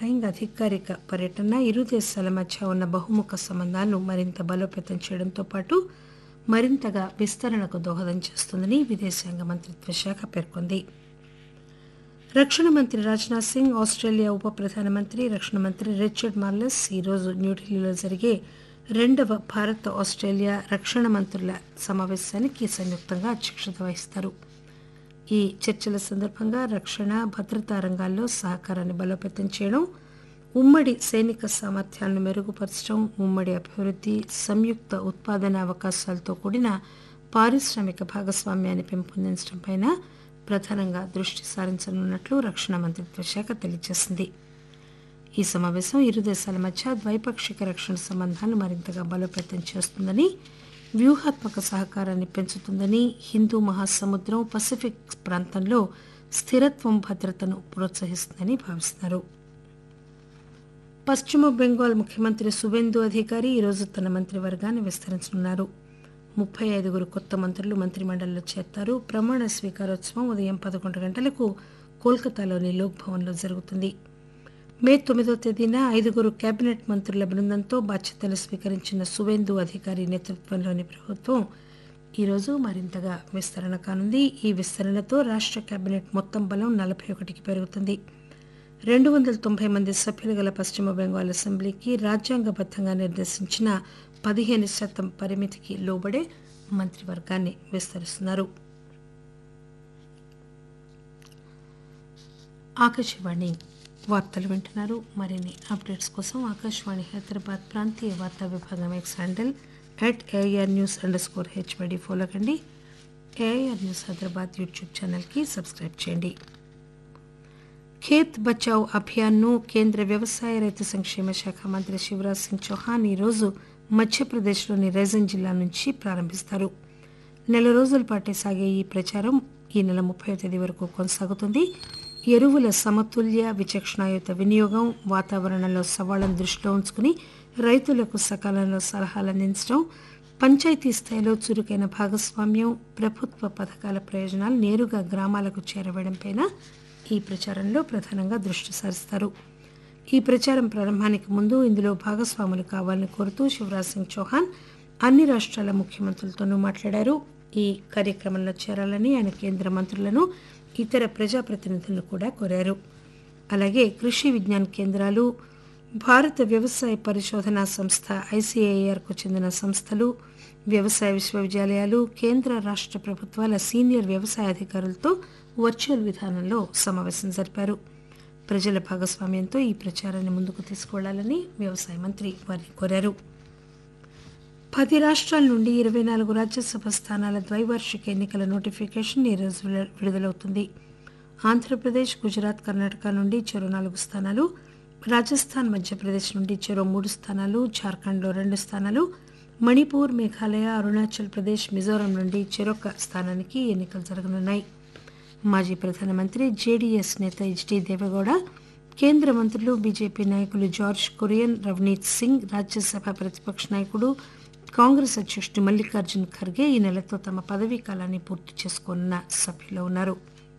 quarantine అధికారిక పర్యటన ఇరు దేశాల మధ్య ఉన్న బహుముఖ సంబంధాలను మరింత బలోపేతం చేయడంతో పాటు మరింతగా విస్తరణకు దోహదం చేస్తుందని విదేశాంగ మంత్రిత్వ శాఖ పేర్కొంది రక్షణ మంత్రి రాజ్నాథ్ సింగ్ ఆస్ట్రేలియా ఉప ప్రధానమంత్రి రక్షణ మంత్రి రిచర్డ్ మార్లెస్ ఈరోజు న్యూఢిల్లీలో జరిగే రెండవ భారత్ ఆస్ట్రేలియా రక్షణ మంత్రుల సమావేశానికి సంయుక్తంగా అధ్యక్షత వహిస్తారు ఈ చర్చల సందర్భంగా రక్షణ భద్రతా రంగాల్లో సహకారాన్ని బలోపేతం చేయడం ఉమ్మడి సైనిక సామర్థ్యాలను మెరుగుపరచడం ఉమ్మడి అభివృద్ధి సంయుక్త ఉత్పాదన అవకాశాలతో కూడిన పారిశ్రామిక భాగస్వామ్యాన్ని పెంపొందించడంపై ప్రధానంగా దృష్టి సారించనున్నట్లు రక్షణ మంత్రిత్వ శాఖ తెలియజేసింది ఈ సమావేశం ఇరు దేశాల మధ్య ద్వైపాక్షిక రక్షణ సంబంధాలను మరింతగా బలోపేతం చేస్తుందని వ్యూహాత్మక సహకారాన్ని పెంచుతుందని హిందూ మహాసముద్రం పసిఫిక్ ప్రాంతంలో స్థిరత్వం భద్రతను ప్రోత్సహిస్తుందని భావిస్తున్నారు పశ్చిమ బెంగాల్ ముఖ్యమంత్రి సువేందు అధికారి ఈరోజు తన మంత్రివర్గాన్ని విస్తరించనున్నారు ముప్పై ఐదుగురు కొత్త మంత్రులు మంత్రిమండలిలో చేరతారు ప్రమాణ స్వీకారోత్సవం ఉదయం పదకొండు గంటలకు కోల్కతాలోని లోక్ భవన్లో జరుగుతుంది మే తొమ్మిదో తేదీన ఐదుగురు కేబినెట్ మంత్రుల బృందంతో బాధ్యతలు స్వీకరించిన సువేందు అధికారి నేతృత్వంలోని ప్రభుత్వం ఈరోజు మరింతగా విస్తరణ కానుంది ఈ విస్తరణతో రాష్ట్ర కేబినెట్ మొత్తం బలం నలభై ఒకటికి పెరుగుతుంది రెండు వందల తొంభై మంది సభ్యులు గల పశ్చిమ బెంగాల్ అసెంబ్లీకి రాజ్యాంగబద్దంగా నిర్దేశించిన పదిహేను శాతం పరిమితికి లోబడే మంత్రివర్గాన్ని విస్తరిస్తున్నారు ఆకాశవాణి వార్తలు వింటున్నారు మరిన్ని అప్డేట్స్ కోసం ఆకాశవాణి హైదరాబాద్ ప్రాంతీయ వార్తా విభాగం X handle at AR news underscore HYD follow కండి ఏఆర్ న్యూస్ హైదరాబాద్ యూట్యూబ్ ఛానల్కి సబ్స్క్రైబ్ చేయండి ఖేత్ బచావ్ అభియాన్ను కేంద్ర వ్యవసాయ రైతు సంక్షేమ శాఖ మంత్రి శివరాజ్ సింగ్ చౌహాన్ ఈరోజు మధ్యప్రదేశ్లోని రైజన్ జిల్లా నుంచి ప్రారంభిస్తారు నెల రోజుల పాటు సాగే ఈ ప్రచారం ఈ నెల ముప్పై తేదీ వరకు కొనసాగుతుంది ఎరువుల సమతుల్య విచక్షణాయుత వినియోగం వాతావరణంలో సవాళ్లను దృష్టిలో ఉంచుకుని రైతులకు సకాలంలో సలహాలు అందించడం పంచాయతీ స్థాయిలో చురుకైన భాగస్వామ్యం ప్రభుత్వ పథకాల ప్రయోజనాలు నేరుగా గ్రామాలకు చేరవేయడంపై ఈ ప్రచారంలో ప్రధానంగా దృష్టి సారిస్తారు ఈ ప్రచారం ప్రారంభానికి ముందు ఇందులో భాగస్వాములు కావాలని కోరుతూ శివరాజ్ సింగ్ చౌహాన్ అన్ని రాష్ట్రాల ముఖ్యమంత్రులతోనూ మాట్లాడారు ఈ కార్యక్రమంలో చేరాలని ఆయన కేంద్ర మంత్రులను ఇతర ప్రజాప్రతినిధులను కూడా కోరారు అలాగే కృషి విజ్ఞాన కేంద్రాలు భారత వ్యవసాయ పరిశోధనా సంస్థ ఐసీఏఆర్కు చెందిన సంస్థలు వ్యవసాయ విశ్వవిద్యాలయాలు కేంద్ర రాష్ట్ర ప్రభుత్వాల సీనియర్ వ్యవసాయ అధికారులతో వర్చువల్ విధానంలో సమావేశం జరిపారు ప్రజల భాగస్వామ్యంతో ఈ ప్రచారాన్ని ముందుకు తీసుకువెళ్లాలని వ్యవసాయ మంత్రి వారిని కోరారు పది రాష్ట్రాల నుండి ఇరవై నాలుగు రాజ్యసభ స్థానాల ద్వైవార్షిక ఎన్నికల నోటిఫికేషన్ ఈరోజు విడుదల- విడుదలవుతుంది ఆంధ్రప్రదేశ్ గుజరాత్ కర్ణాటక నుండి చెరో నాలుగు స్థానాలు రాజస్థాన్ మధ్యప్రదేశ్ నుండి చెరో మూడు స్థానాలు జార్ఖండ్లో రెండు స్థానాలు మణిపూర్ మేఘాలయ అరుణాచల్ ప్రదేశ్ మిజోరాం నుండి చెరొక స్థానానికి ఎన్నికలు జరగనున్నాయి మాజీ ప్రధానమంత్రి జేడీఎస్ నేత హెచ్డి దేవగౌడ కేంద్ర మంత్రులు బీజేపీ నాయకులు జార్జ్ కురియన్ రవనీత్ సింగ్ రాజ్యసభ ప్రతిపక్ష నాయకుడు కాంగ్రెస్ అధ్యక్షుడు మల్లికార్జున్ ఖర్గే ఈ నెలతో తమ పదవీ కాలాన్ని పూర్తి చేసుకోనున్న సభ్యులు ఉన్నారు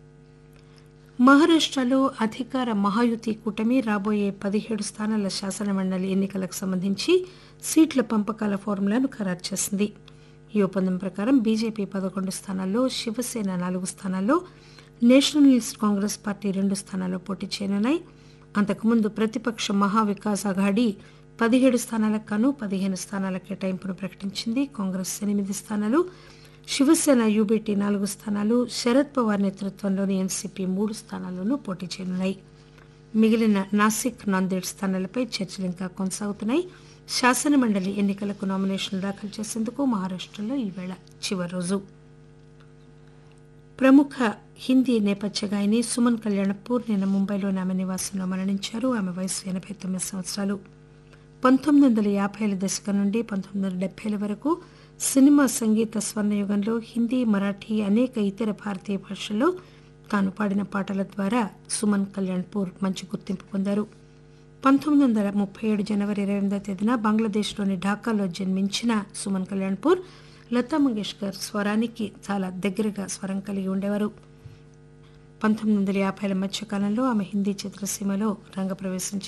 మహారాష్ట్రలో అధికార మహాయుతి కూటమి రాబోయే పదిహేడు స్థానాల శాసనమండలి ఎన్నికలకు సంబంధించి సీట్ల పంపకాల ఫార్ములాను ఖరారు చేసింది ఈ ఒప్పందం ప్రకారం బీజేపీ పదకొండు స్థానాల్లో శివసేన నాలుగు స్థానాల్లో నేషనలిస్ట్ కాంగ్రెస్ పార్టీ రెండు స్థానాల్లో పోటీ చేయనున్నాయి అంతకుముందు ప్రతిపక్ష మహావికాస్ అఘాడీ పదిహేడు స్థానాలకు గాను పదిహేను స్థానాల కేటాయింపును ప్రకటించింది కాంగ్రెస్ ఎనిమిది స్థానాలు శివసేన యూబీటీ నాలుగు స్థానాలు శరద్ పవార్ నేతృత్వంలోని ఎన్సీపీ మూడు స్థానాల్లోనూ పోటీ చేయనున్నాయి మిగిలిన నాసిక్ నాందేడ్ స్థానాలపై చర్చలు ఇంకా కొనసాగుతున్నాయి శాసనమండలి ఎన్నికలకు నామినేషన్లు దాఖలు చేసేందుకు మహారాష్ట్రలో ఈవేళ చివరి రోజు ప్రముఖ హిందీ నేపథ్య గాయని సుమన్ కళ్యాణపూర్ నిన్న ముంబైలోని ఆమె నివాసంలో మరణించారు ఆమె వయసు ఎనభై తొమ్మిది సంవత్సరాలు పంతొమ్మిది వందల యాభైల దశకం నుండి పంతొమ్మిది వందల డెబ్బైల వరకు సినిమా సంగీత స్వర్ణయుగంలో హిందీ మరాఠీ అనేక ఇతర భారతీయ భాషల్లో తాను పాడిన పాటల ద్వారా సుమన్ కళ్యాణ్పూర్ మంచి గుర్తింపు పొందారు పంతొమ్మిది వందల ముప్పై ఏడు జనవరి ఇరవై ఎనిమిదో తేదీన బంగ్లాదేశ్లోని ఢాకాలో జన్మించిన సుమన్ కళ్యాణ్పూర్ లతా మంగేష్కర్ స్వరానికి చాలా దగ్గరగా స్వరం కలిగి ఉండేవారు పంతొమ్మిది వందల యాభైల మధ్య కాలంలో ఆమె హిందీ చిత్రసీమలో రంగప్రవేశం